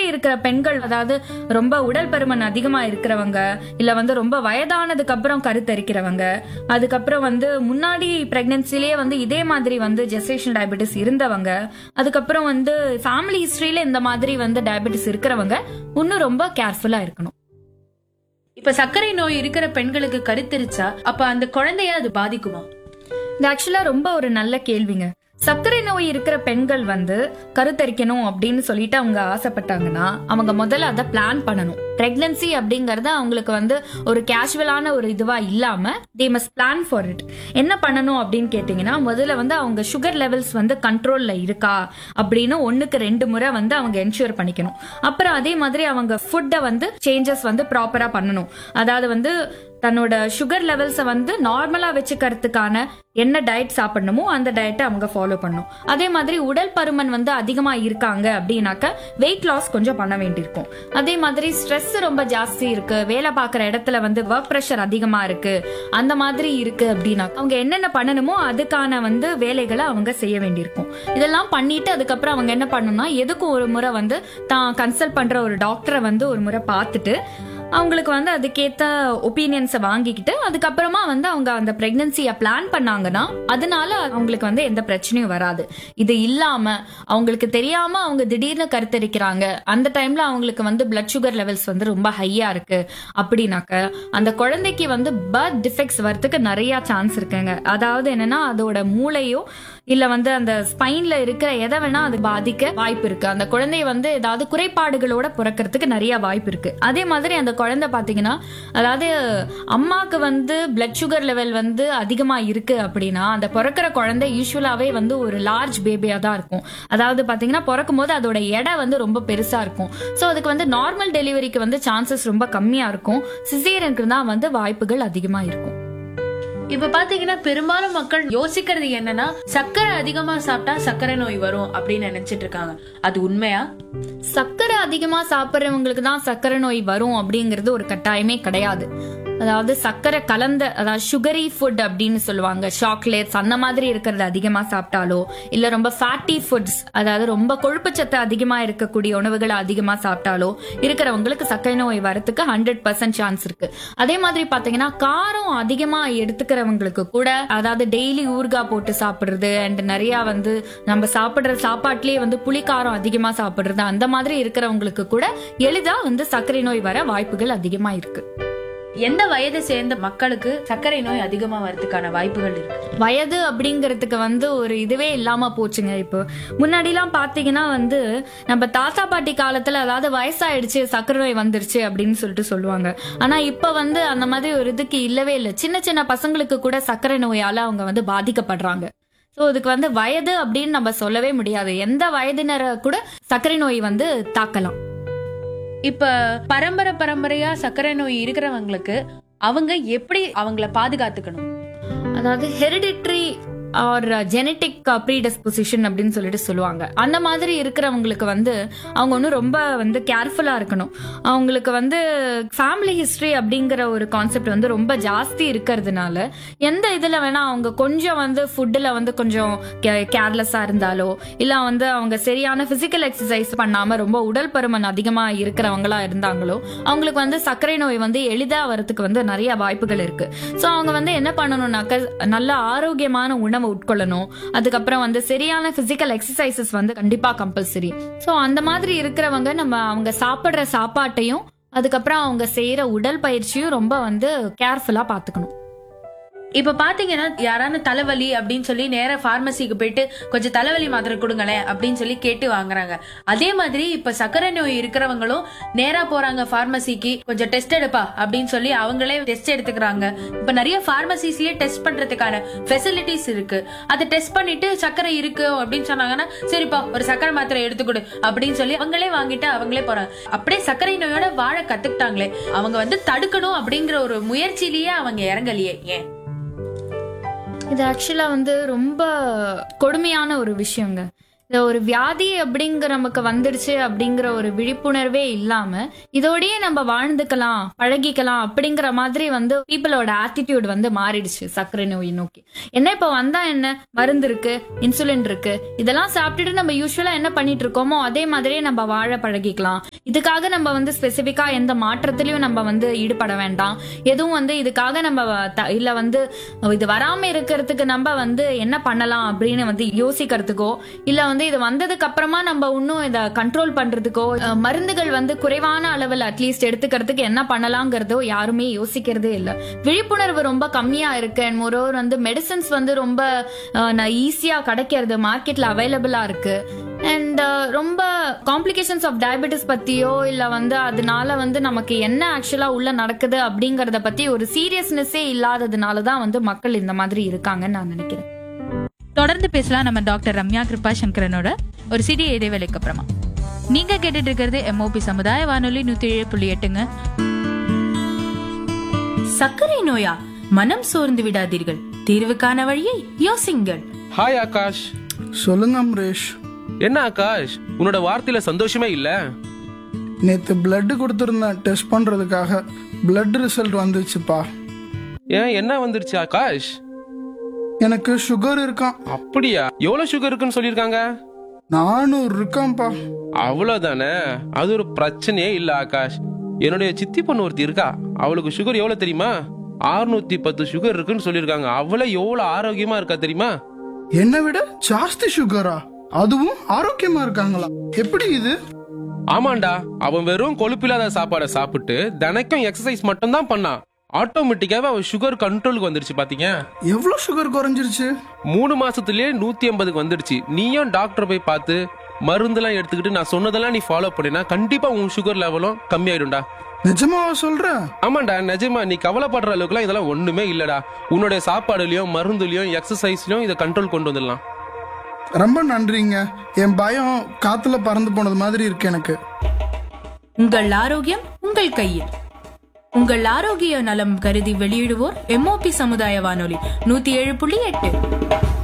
இருக்கிற பெண்கள் அதாவது ரொம்ப உடல் பருமன் அதிகமா இருக்கிறவங்க இல்ல வந்து ரொம்ப வயதானதுக்கு அப்புறம் கருத்தரிக்கிறவங்க அதுக்கப்புறம் வந்து முன்னாடி பிரெக்னன்சிலேயே வந்து இதே மாதிரி வந்து ஜெஸ்டேஷன் டயபெட்டிஸ் இருந்தவங்க அதுக்கப்புறம் வந்து ஃபேமிலி ஹிஸ்டரியில இந்த மாதிரி வந்து டயபெட்டிஸ் இருக்கிறவங்க இன்னும் ரொம்ப கேர்ஃபுல்லா இருக்கணும் இப்ப சர்க்கரை நோய் இருக்கிற பெண்களுக்கு கருத்தரிச்சா அப்ப அந்த குழந்தைய அது பாதிக்குமா இது ஆக்சுவலா ரொம்ப ஒரு நல்ல கேள்விங்க சர்க்கரை நோய் இருக்கிற பெண்கள் வந்து கருத்தரிக்கணும் அப்படின்னு சொல்லிட்டு அவங்க ஆசைப்பட்டாங்கன்னா அவங்க முதல்ல அதை பிளான் பண்ணணும் பிரெக்னன்சி அப்படிங்கறது அவங்களுக்கு வந்து ஒரு கேஷுவலான ஒரு இதுவா இல்லாம they must plan for it என்ன பண்ணணும் அப்படின்னு கேட்டீங்கன்னா முதல்ல வந்து அவங்க சுகர் லெவல்ஸ் வந்து கண்ட்ரோல்ல இருக்கா அப்படின்னு ஒண்ணுக்கு ரெண்டு முறை வந்து அவங்க என்ஷூர் பண்ணிக்கணும் அப்புறம் அதே மாதிரி அவங்க ஃபுட்டை வந்து சேஞ்சஸ் வந்து ப்ராப்பரா பண்ணணும் அதாவது வந்து தன்னோட சுகர் லெவல்ஸை வந்து நார்மலா வச்சுக்கிறதுக்கான என்ன டயட் சாப்பிடணுமோ அந்த டயட்டை அவங்க ஃபாலோ பண்ணணும் அதே மாதிரி உடல் பருமன் வந்து அதிகமா இருக்காங்க அப்படின்னாக்க வெயிட் லாஸ் கொஞ்சம் பண்ண வேண்டியிருக்கும் அதே மாதிரி ஸ்ட்ரெஸ் ரொம்ப ஜாஸ்தி இருக்கு வேலை பார்க்குற இடத்துல வந்து ஒர்க் ப்ரெஷர் அதிகமா இருக்கு அந்த மாதிரி இருக்கு அப்படின்னா அவங்க என்னென்ன பண்ணணுமோ அதுக்கான வந்து வேலைகளை அவங்க செய்ய வேண்டியிருக்கும் இதெல்லாம் பண்ணிட்டு அதுக்கப்புறம் அவங்க என்ன பண்ணணும்னா எதுக்கும் ஒரு முறை வந்து தான் கன்சல்ட் பண்ற ஒரு டாக்டரை வந்து ஒரு முறை பார்த்துட்டு அவங்களுக்கு வந்து அதுக்கேத்த ஒப்பீனியன்ஸை வாங்கிக்கிட்டு அதுக்கப்புறமா வந்து அவங்க அந்த பிரெக்னன்சியை பிளான் பண்ணாங்கன்னா அதனால அவங்களுக்கு வந்து எந்த பிரச்சனையும் வராது இது இல்லாம அவங்களுக்கு தெரியாம அவங்க திடீர்னு கருத்தரிக்கிறாங்க அந்த டைம்ல அவங்களுக்கு வந்து பிளட் சுகர் லெவல்ஸ் வந்து ரொம்ப ஹையா இருக்கு அப்படின்னாக்க அந்த குழந்தைக்கு வந்து பர்த் டிஃபெக்ட்ஸ் வரதுக்கு நிறைய சான்ஸ் இருக்குங்க அதாவது என்னன்னா அதோட மூளையோ இல்ல வந்து அந்த ஸ்பைன்ல இருக்கிற எதை வேணா அது பாதிக்க வாய்ப்பு இருக்கு அந்த குழந்தை வந்து ஏதாவது குறைபாடுகளோட பிறக்கிறதுக்கு நிறைய வாய்ப்பு இருக்கு அதே மாதிரி அந்த குழந்தை பாத்தீங்கன்னா அதாவது அம்மாக்கு வந்து பிளட் சுகர் லெவல் வந்து அதிகமா இருக்கு அப்படின்னா அந்த பிறக்கிற குழந்தை யூஸ்வலாவே வந்து ஒரு லார்ஜ் பேபியா தான் இருக்கும் அதாவது பாத்தீங்கன்னா பிறக்கும் போது அதோட எடை வந்து ரொம்ப பெருசா இருக்கும் சோ அதுக்கு வந்து நார்மல் டெலிவரிக்கு வந்து சான்சஸ் ரொம்ப கம்மியா இருக்கும் சிசேரியனுக்கு தான் வந்து வாய்ப்புகள் அதிகமா இருக்கும் இப்ப பாத்தீங்கன்னா பெரும்பாலும் மக்கள் யோசிக்கிறது என்னன்னா சர்க்கரை அதிகமா சாப்பிட்டா சர்க்கரை நோய் வரும் அப்படின்னு நினைச்சிட்டு இருக்காங்க அது உண்மையா சர்க்கரை அதிகமா சாப்பிட்றவங்களுக்கு தான் சர்க்கரை நோய் வரும் அப்படிங்கிறது ஒரு கட்டாயமே கிடையாது அதாவது சர்க்கரை கலந்த அதாவது சுகரி ஃபுட் அப்படின்னு சொல்லுவாங்க சாக்லேட்ஸ் அந்த மாதிரி இருக்கிறது அதிகமா சாப்பிட்டாலோ இல்ல ரொம்ப ஃபேட்டி ஃபுட்ஸ் அதாவது ரொம்ப கொழுப்புச்சத்து அதிகமா இருக்கக்கூடிய உணவுகளை அதிகமா சாப்பிட்டாலோ இருக்கிறவங்களுக்கு சர்க்கரை நோய் வரத்துக்கு ஹண்ட்ரட் பர்சன்ட் சான்ஸ் இருக்கு அதே மாதிரி பாத்தீங்கன்னா காரம் அதிகமா எடுத்துக்கிறவங்களுக்கு கூட அதாவது டெய்லி ஊறுகாய் போட்டு சாப்பிடுறது அண்ட் நிறைய வந்து நம்ம சாப்பிடுற சாப்பாட்டுலயே வந்து புளிக்காரம் அதிகமா சாப்பிடுறது அந்த மாதிரி இருக்கிறவங்களுக்கு கூட எளிதா வந்து சர்க்கரை நோய் வர வாய்ப்புகள் அதிகமா இருக்கு எந்த வயதை சேர்ந்த மக்களுக்கு சர்க்கரை நோய் அதிகமா வரதுக்கான வாய்ப்புகள் இருக்கு வயது அப்படிங்கறதுக்கு வந்து ஒரு இதுவே இல்லாம போச்சுங்க இப்போ முன்னாடிலாம் பாத்தீங்கன்னா வந்து நம்ம தாத்தா பாட்டி காலத்துல அதாவது வயசாயிடுச்சு சர்க்கரை நோய் வந்துருச்சு அப்படின்னு சொல்லிட்டு சொல்லுவாங்க ஆனா இப்ப வந்து அந்த மாதிரி ஒரு இதுக்கு இல்லவே இல்லை சின்ன சின்ன பசங்களுக்கு கூட சர்க்கரை நோயால அவங்க வந்து பாதிக்கப்படுறாங்க சோ இதுக்கு வந்து வயது அப்படின்னு நம்ம சொல்லவே முடியாது எந்த வயதினரை கூட சர்க்கரை நோய் வந்து தாக்கலாம் இப்ப பரம்பரை பரம்பரையா சர்க்கரை நோய் இருக்கிறவங்களுக்கு அவங்க எப்படி அவங்கள பாதுகாத்துக்கணும் அதாவது ஹெரிடிட்ரி ஆர் ஜெனட்டிக் ப்ரீடெஸ்பொசிஷன் அப்படின்னு சொல்லிட்டு சொல்லுவாங்க அந்த மாதிரி இருக்கிறவங்களுக்கு வந்து அவங்க ஒன்றும் ரொம்ப வந்து கேர்ஃபுல்லா இருக்கணும் அவங்களுக்கு வந்து ஃபேமிலி ஹிஸ்டரி அப்படிங்கிற ஒரு கான்செப்ட் வந்து ரொம்ப ஜாஸ்தி இருக்கிறதுனால எந்த இதுல வேணா அவங்க கொஞ்சம் வந்து ஃபுட்டில் வந்து கொஞ்சம் கேர்லெஸ்ஸா இருந்தாலோ இல்ல வந்து அவங்க சரியான பிசிக்கல் எக்ஸசைஸ் பண்ணாம ரொம்ப உடல் பருமன் அதிகமா இருக்கிறவங்களா இருந்தாங்களோ அவங்களுக்கு வந்து சர்க்கரை நோய் வந்து எளிதா வரதுக்கு வந்து நிறைய வாய்ப்புகள் இருக்கு ஸோ அவங்க வந்து என்ன பண்ணணும்னாக்க நல்ல ஆரோக்கியமான உணவு உட்கொள்ளணும் அதுக்கப்புறம் வந்து சரியான பிசிக்கல் எக்ஸசைசஸ் வந்து கண்டிப்பா கம்பல்சரி ஸோ அந்த மாதிரி இருக்கிறவங்க நம்ம அவங்க சாப்பிடுற சாப்பாட்டையும் அதுக்கப்புறம் அவங்க செய்யற உடல் பயிற்சியும் ரொம்ப வந்து கேர்ஃபுல்லா பாத்துக்கணும் இப்ப பாத்தீங்கன்னா யாரான தலைவலி அப்படின்னு சொல்லி நேரா பார்மசிக்கு போயிட்டு கொஞ்சம் தலைவலி மாத்திரை கொடுங்களேன் அப்படின்னு சொல்லி கேட்டு வாங்குறாங்க அதே மாதிரி இப்ப சர்க்கரை நோய் இருக்கிறவங்களும் நேரா போறாங்க பார்மசிக்கு கொஞ்சம் டெஸ்ட் எடுப்பா அப்படின்னு சொல்லி அவங்களே டெஸ்ட் எடுத்துக்கிறாங்க இப்ப நிறைய பார்மசிஸ்லயே டெஸ்ட் பண்றதுக்கான ஃபெசிலிட்டிஸ் இருக்கு அதை டெஸ்ட் பண்ணிட்டு சர்க்கரை இருக்கு அப்படின்னு சொன்னாங்கன்னா சரிப்பா ஒரு சர்க்கரை மாத்திரை எடுத்துக்கொடு அப்படின்னு சொல்லி அவங்களே வாங்கிட்டு அவங்களே போறாங்க அப்படியே சர்க்கரை நோயோட வாழ கத்துக்கிட்டாங்களே அவங்க வந்து தடுக்கணும் அப்படிங்கிற ஒரு முயற்சியிலேயே அவங்க இறங்கலையே ஏன் இது ஆக்சுவலா வந்து ரொம்ப கொடுமையான ஒரு விஷயங்க இந்த ஒரு வியாதி அப்படிங்கிற நமக்கு வந்துடுச்சு அப்படிங்கிற ஒரு விழிப்புணர்வே இல்லாம இதோடயே நம்ம வாழ்ந்துக்கலாம் பழகிக்கலாம் அப்படிங்கிற மாதிரி வந்து பீப்புளோட ஆட்டிடியூட் வந்து மாறிடுச்சு சர்க்கரை நோய் நோக்கி என்ன இப்ப வந்தா என்ன மருந்து இருக்கு இன்சுலின் இருக்கு இதெல்லாம் சாப்பிட்டுட்டு நம்ம யூஸ்வலா என்ன பண்ணிட்டு இருக்கோமோ அதே மாதிரியே நம்ம வாழ பழகிக்கலாம் இதுக்காக நம்ம வந்து ஸ்பெசிஃபிக்கா எந்த மாற்றத்திலயும் நம்ம வந்து ஈடுபட வேண்டாம் எதுவும் வந்து இதுக்காக நம்ம த- இல்ல வந்து இது வராம இருக்கிறதுக்கு நம்ம வந்து என்ன பண்ணலாம் அப்படின்னு வந்து யோசிக்கிறதுக்கோ இல்ல வந்து இது வந்ததுக்கு அப்புறமா நம்ம இன்னும் இதை கண்ட்ரோல் பண்றதுக்கோ அஹ், மருந்துகள் வந்து குறைவான அளவில் அட்லீஸ்ட் எடுத்துக்கிறதுக்கு என்ன பண்ணலாங்கிறதோ யாருமே யோசிக்கிறதே இல்ல விழிப்புணர்வு ரொம்ப கம்மியா இருக்கு அண்ட் மொரோவர் வந்து மெடிசன்ஸ் வந்து ரொம்ப ஈஸியா கிடைக்கிறது மார்க்கெட்ல அவைலபிளா இருக்கு அண்ட் ரொம்ப காம்ப்ளிகேஷன்ஸ் ஆஃப் டயபெட்டிஸ் பத்தியோ இல்ல வந்து அதனால வந்து நமக்கு என்ன ஆக்சுவலா உள்ள நடக்குது அப்படிங்கறத பத்தி ஒரு சீரியஸ்னஸே இல்லாததுனால தான் வந்து மக்கள் இந்த மாதிரி இருக்காங்கன்னு நான் நினைக்கிறேன் தொடர்ந்து பேசலாம் நம்ம டாக்டர் ரம்யா கிருபா சங்கரனோட ஒரு சிறிய இடைவேளைக்கு அப்புறமா நீங்க கேட்டுட்டு இருக்கிறது எம்ஓபி சமுதாய வானொலி நூத்தி ஏழு புள்ளி எட்டுங்க சர்க்கரை நோயா மனம் சோர்ந்து விடாதீர்கள் தீர்வுக்கான வழியை யோசிங்கள் ஹாய் ஆகாஷ் சொல்லுங்க அம்ரேஷ் என்ன ஆகாஷ் உன்னோட வார்த்தையில சந்தோஷமே இல்ல நேத்து பிளட் கொடுத்துருந்தேன் டெஸ்ட் பண்றதுக்காக பிளட் ரிசல்ட் வந்துச்சுப்பா ஏன் என்ன வந்துருச்சு ஆகாஷ் எனக்கு சுகர் இருக்கான் அப்படியா எவ்வளவு சுகர் இருக்குன்னு சொல்லிருக்காங்க நானூறு இருக்கான்ப்பா அவ்வளவுதானே அது ஒரு பிரச்சனையே இல்ல ஆகாஷ் என்னுடைய சித்தி பொண்ணு ஒருத்தி இருக்கா அவளுக்கு சுகர் எவ்வளவு தெரியுமா 610 பத்து சுகர் இருக்குன்னு சொல்லிருக்காங்க அவள எவ்வளவு ஆரோக்கியமா இருக்கா தெரியுமா என்னை விட ஜாஸ்தி சுகரா அதுவும் ஆரோக்கியமா இருக்காங்களா எப்படி இது ஆமாண்டா அவன் வெறும் கொழுப்பில்லாத சாப்பாடை சாப்பிட்டு தினைக்கும் எக்ஸசைஸ் மட்டும் தான் பண்ணான் ஆட்டோமேட்டிக்காவே அவன் சுகர் கண்ட்ரோலுக்கு வந்துருச்சு பாத்தீங்க எவ்வளவு சுகர் குறைஞ்சிருச்சு மூணு மாசத்துலயே நூத்தி எண்பதுக்கு வந்துடுச்சு நீயும் டாக்டர் போய் பார்த்து மருந்தெல்லாம் எடுத்துக்கிட்டு நான் சொன்னதெல்லாம் நீ ஃபாலோ பண்ணினா கண்டிப்பா உன் சுகர் லெவலும் கம்மியாயிடும்டா நிஜமாவா சொல்ற ஆமாண்டா நிஜமா நீ கவலைப்படுற அளவுக்குலாம் இதெல்லாம் ஒண்ணுமே இல்லடா உன்னுடைய சாப்பாடுலயும் மருந்துலயும் எக்ஸசைஸ்லயும் இதை கண்ட்ரோல் கொண்டு வந்துடலாம் ரொம்ப நன்றிங்க என் பயம் காத்துல பறந்து போனது மாதிரி இருக்கு எனக்கு உங்கள் ஆரோக்கியம் உங்கள் கையில் உங்கள் ஆரோக்கிய நலம் கருதி வெளியிடுவோர் எம்ஓபி சமுதாய வானொலி நூத்தி ஏழு புள்ளி எட்டு